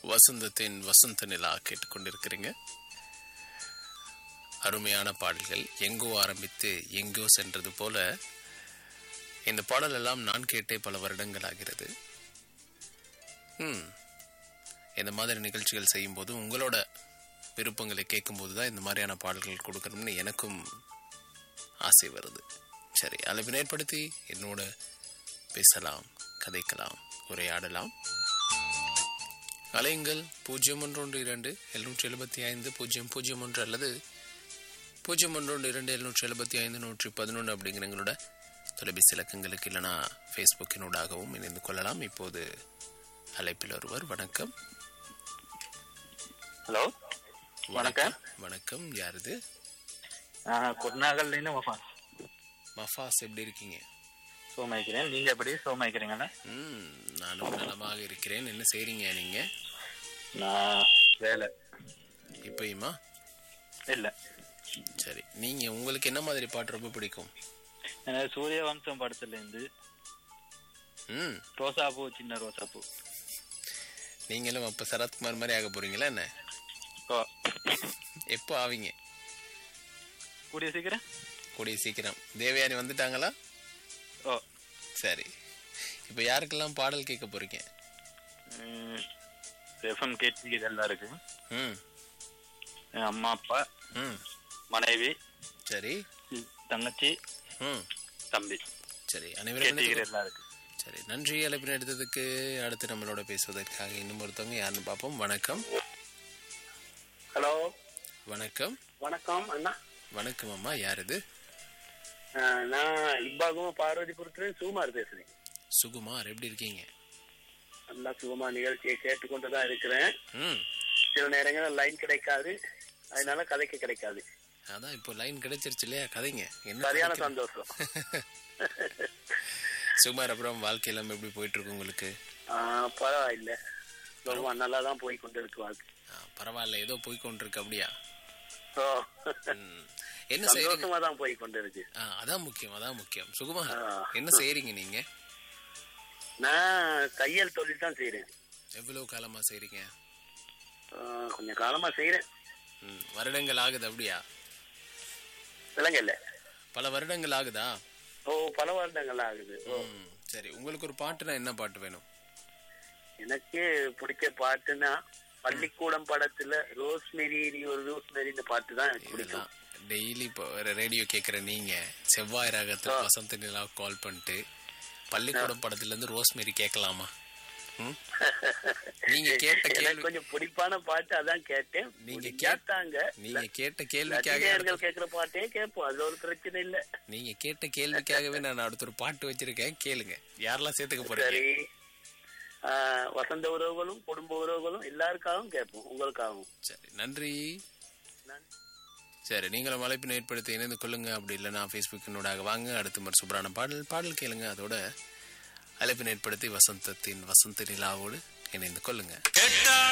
வசந்தத்தின் வசந்த நிலா கேட்டுக்கொண்டிருக்கிறீங்க அருமையான பாடல்கள் எங்கோ ஆரம்பித்து எங்கோ சென்றது போல இந்த பாடல் எல்லாம் நான் கேட்டே பல வருடங்கள் ஆகிறது ம் இந்த மாதிரி நிகழ்ச்சிகள் செய்யும்போது உங்களோட விருப்பங்களை கேட்கும்போது தான் இந்த மாதிரியான பாடல்கள் கொடுக்கணும்னு எனக்கும் ஆசை வருது சரி அளவினை ஏற்படுத்தி என்னோட பேசலாம் கதைக்கலாம் உரையாடலாம் அலையுங்கள் பூஜ்ஜியம் ஒன்று ஒன்று இரண்டு எழுநூற்றி எழுபத்தி ஐந்து பூஜ்ஜியம் பூஜ்ஜியம் ஒன்று அல்லது பூஜ்ஜியம் ஒன்று ஒன்று இரண்டு எழுநூற்றி எழுபத்தி ஐந்து நூற்றி பதினொன்று அப்படிங்கிற எங்களோட தொலைபேசி இலக்கங்களுக்கு இல்லைனா ஃபேஸ்புக்கினூடாகவும் இணைந்து கொள்ளலாம் இப்போது அழைப்பில் ஒருவர் வணக்கம் ஹலோ வணக்கம் வணக்கம் யாருது குருநாகல்லேருந்து மஃபான் மஃபாஸ் எப்படி இருக்கீங்க சோமாய்க்கிறேன் நீங்க எப்படி சோமாய்க்கிறீங்கண்ணா ம் நானும் நலமாக இருக்கிறேன் என்ன செய்றீங்க நீங்க நான் வேலை இப்பயுமா இல்ல சரி நீங்க உங்களுக்கு என்ன மாதிரி பாட்டு ரொம்ப பிடிக்கும் எனக்கு சூரிய வம்சம் படத்துல இருந்து ம் ரோசாப்பூ சின்ன ரோசாப்பூ நீங்களும் அப்ப சரத்குமார் மாதிரி ஆக போறீங்களா என்ன ஓ எப்போ ஆவீங்க கூடிய சீக்கிரம் கூடிய சீக்கிரம் தேவயானி வந்துட்டாங்களா ஓ சரி இப்போ யாருக்கெல்லாம் பாடல் கேட்க போறீங்க எஃப்எம் கேட்டு இதெல்லாம் இருக்கு ம் என் அம்மா அப்பா ம் மனைவி சரி தங்கச்சி ம் தம்பி சரி அனைவரும் கேட்டு எல்லாம் இருக்கு சரி நன்றி அழைப்பின் எடுத்ததுக்கு அடுத்து நம்மளோட பேசுவதற்காக இன்னும் ஒருத்தவங்க யாருன்னு பார்ப்போம் வணக்கம் ஹலோ வணக்கம் வணக்கம் அண்ணா வணக்கம் அம்மா யார் இது அஹ், நான் இப்பாகும் பார்வதிபுரத்துல சுகுமார் பேசுறேன் சுகுமார் எப்படி இருக்கீங்க நல்லா சுகுமா நிகழ்ச்சியை கேட்டுக்கொண்டுதான் இருக்கிறேன் ம் சில நேரங்களில் லைன் கிடைக்காது அதனால கதைக்க கிடைக்காது அதான் இப்போ லைன் கிடைச்சிருச்சு இல்லையா கதைங்க என்ன சரியான கதைக்க- சந்தோஷம் சுகுமார் அப்புறம் வாழ்க்கையெல்லாம் எப்படி போயிட்டு இருக்கு உங்களுக்கு அஹ், பரவாயில்ல ரொம்ப நல்லா தான் போய் கொண்டு இருக்கு வாழ்க்கை ஆ, பரவாயில்ல ஏதோ போய் கொண்டிருக்கு அப்படியா ஓ, ம். என்ன செய்றீங்க சந்தோஷமா தான் போய் கொண்டு இருக்கு ஆ, அதான் முக்கியம் அதான் முக்கியம் சுகுமார் ஆ. என்ன செய்றீங்க நீங்க நான் தையல் தொழில் தான் செய்யறேன் எவ்வளவு காலமா செய்றீங்க அஹ், கொஞ்சம் காலமா செய்யறேன் ம், வருடங்கள் ஆகுது அப்படியா விலங்கல்ல பல வருடங்கள் ஆகுதா ஓ பல வருடங்கள் ஆகுது ஓ ம், சரி உங்களுக்கு ஒரு பாட்டுனா என்ன பாட்டு வேணும் எனக்கு பிடிச்ச பாட்டுன்னா பள்ளிக்கூடம் படத்துல ரோஸ்மெரி நீ ஒரு ரோஸ்மெரி இந்த பாட்டு தான் எனக்கு பிடிக்கும் இதெல்லாம் டெய்லி இப்போ ரேடியோ கேட்குற நீங்க செவ்வாய் ராகத்தில் வசந்த நிலா கால் பண்ணிட்டு பள்ளிக்கூடம் படத்துல இருந்து ரோஸ்மேரி கேட்கலாமா ம்? நீங்க கேட்ட எனக்கு கேள்வி கொஞ்சம் பிடிப்பான பாட்டு அதான் கேட்டேன் நீங்க நீங்க கே- கேட்டாங்க நீங்க கேட்ட கேள்விக்காக ரசிகர்கள் கேக்குற பாட்டே கேட்போம் அது ஒரு பிரச்சனை இல்ல நீங்க கேட்ட கேள்விக்காகவே நான் அடுத்த ஒரு பாட்டு வச்சிருக்கேன் கேளுங்க யாரெல்லாம் சேர்த்துக்க போறீங்க சரி ஆஹ், வசந்த உறவுகளும் குடும்ப உறவுகளும் எல்லாருக்காகவும் கேட்போம் உங்களுக்காகவும் சரி நன்றி நன்றி. சரி நீங்களும் அழைப்பினை ஏற்படுத்தி இணைந்து கொள்ளுங்க அப்படி இல்லைன்னா ஃபேஸ்புக்கினூடாக வாங்க அடுத்து ஒரு சூப்பரான பாடல் பாடல் கேளுங்க அதோட அழைப்பினை ஏற்படுத்தி வசந்தத்தின் வசந்த நிலாவோடு இணைந்து கொள்ளுங்க கேட்டா